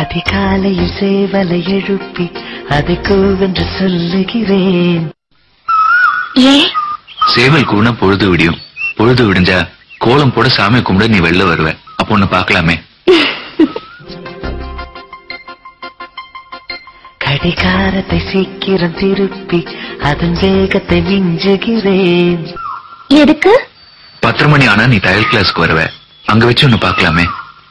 அதிகாலையில் சேவலை எழுப்பி அதை கூவென்று சொல்லுகிறேன் ஏன் சேவல் கூனா பொழுது விடியும் பொழுது விடிஞ்சா கோலம் போட சாமி கும்பிட நீ வெளில வருவ அப்போ உன்னை பார்க்கலாமே கடிகாரத்தை சீக்கிரம் திருப்பி அதன் வேகத்தை மிஞ்சுகிறேன் எதுக்கு பத்தரை மணி ஆனா நீ தையல் கிளாஸ்க்கு வருவ அங்க வச்சு உன்னை பார்க்கலாமே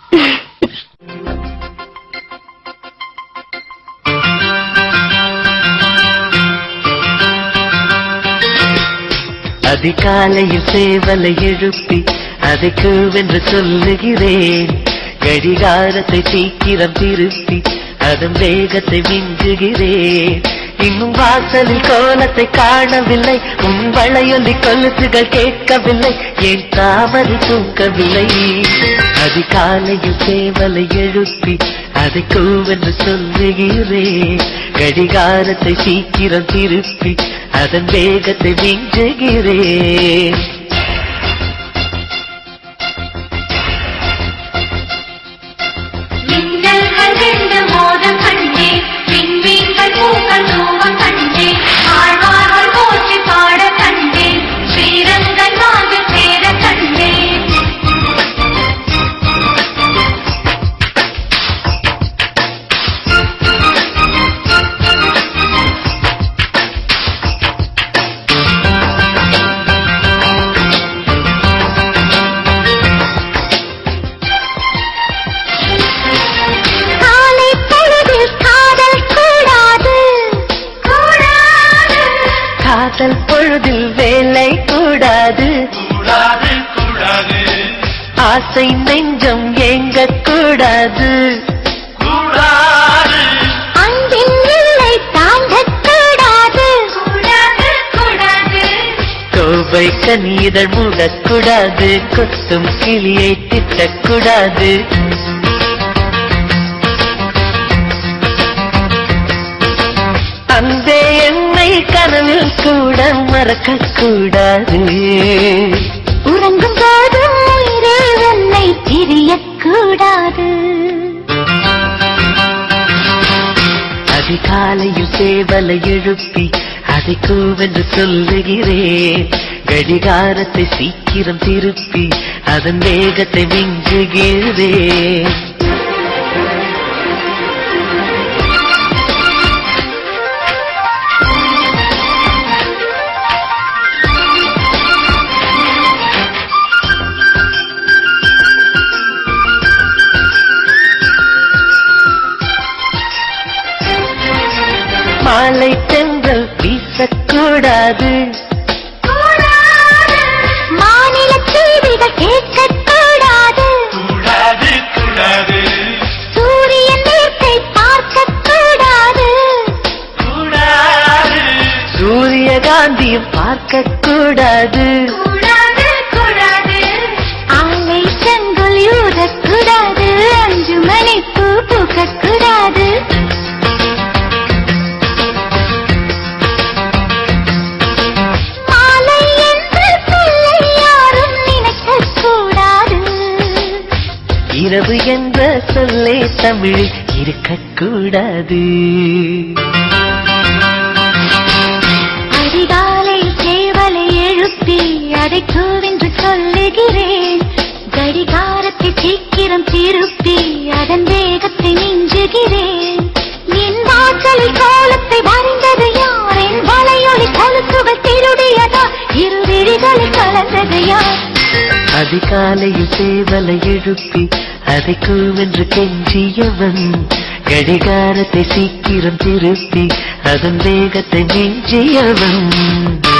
அதிகாலையில் சேவலை எழுப்பி அதை கூவென்று சொல்லுகிறேன் கடிகாரத்தை சீக்கிரம் திருப்பி அதன் வேகத்தை மிஞ்சுகிறேன் இன்னும் வாசலில் கோலத்தை காணவில்லை உன் வளையொலி கொலுசுகள் கேட்கவில்லை ஏன் தாமரை தூக்கவில்லை அதிகாலையில் சேவலை எழுப்பி அதை கூவென்று சொல்லுகிறேன் கடிகாரத்தை சீக்கிரம் திருப்பி அதன் வேகத்தை மிஞ்சுகிறேன் மின்னல்கள் ரெண்டு மோத கண்டேன் விண்மீன்கள் பூக்கள் தூவ கண்டேன் ஆழ்வார்கள் போற்றி பாட கண்டேன் ஸ்ரீரங்கன் வாங்க சேர கண்டேன் காலை பொழுதில் காதல் கூடாது கூடாது காதல் பொழுதில் வேலை கூடாது ஆசை நெஞ்சம் ஏங்க கூடாது அன்பின் எல்லை தாண்டக் கூடாது கூடாது கூடாது கோவை கனிதழ் மூடக்கூடாது கொத்தும் கிளியை திட்டக்கூடாது அந்த என்னை கனவில் கூட மறக்க கூடாது உறங்கும் போதும் உயிரே உன்னை பிரியக்கூடாது அதிகாலையில் சேவலை எழுப்பி அதை கூவென்று சொல்லுகிறேன் கடிகாரத்தை சீக்கிரம் திருப்பி அதன் வேகத்தை மிஞ்சுகிறேன் மாலை தென்றல் வீசக்கூடாது கூடாது மாநில செய்திகள் கேட்கக்கூடாது சூரியன் நேர்த்தை பார்க்கக்கூடாது சூரியகாந்தியும் பார்க்கக்கூடாது கூடாது கூடாது ஆலை செங்கல் யூதக்கூடாது அஞ்சு மணி பூ பூக்கக்கூடாது மாலை என்று சொல்லை யாரும் நினைக்கக்கூடாது இரவு என்ற சொல்லே தமிழ் இருக்கக்கூடாது அதிகாலை சேவலை எழுப்பி அதை கூவென்று சொல்லுகிறேன் கடிகாரத்தை சீக்கிரம் திருப்பி அதன் வேகத்தை மிஞ்சுகிறேன் என் வாசலில் கோலத்தை வரைந்தது யார் என் வலையொலி கொலுசுகள் திருடியதா இரு விழிகளில் கலந்தது யார் அதிகாலையில் சேவலை எழுப்பி அதை கூவென்று கெஞ்சியவன் கடிகாரத்தை சீக்கிரம் திருப்பி அதன் வேகத்தை மிஞ்சியவன்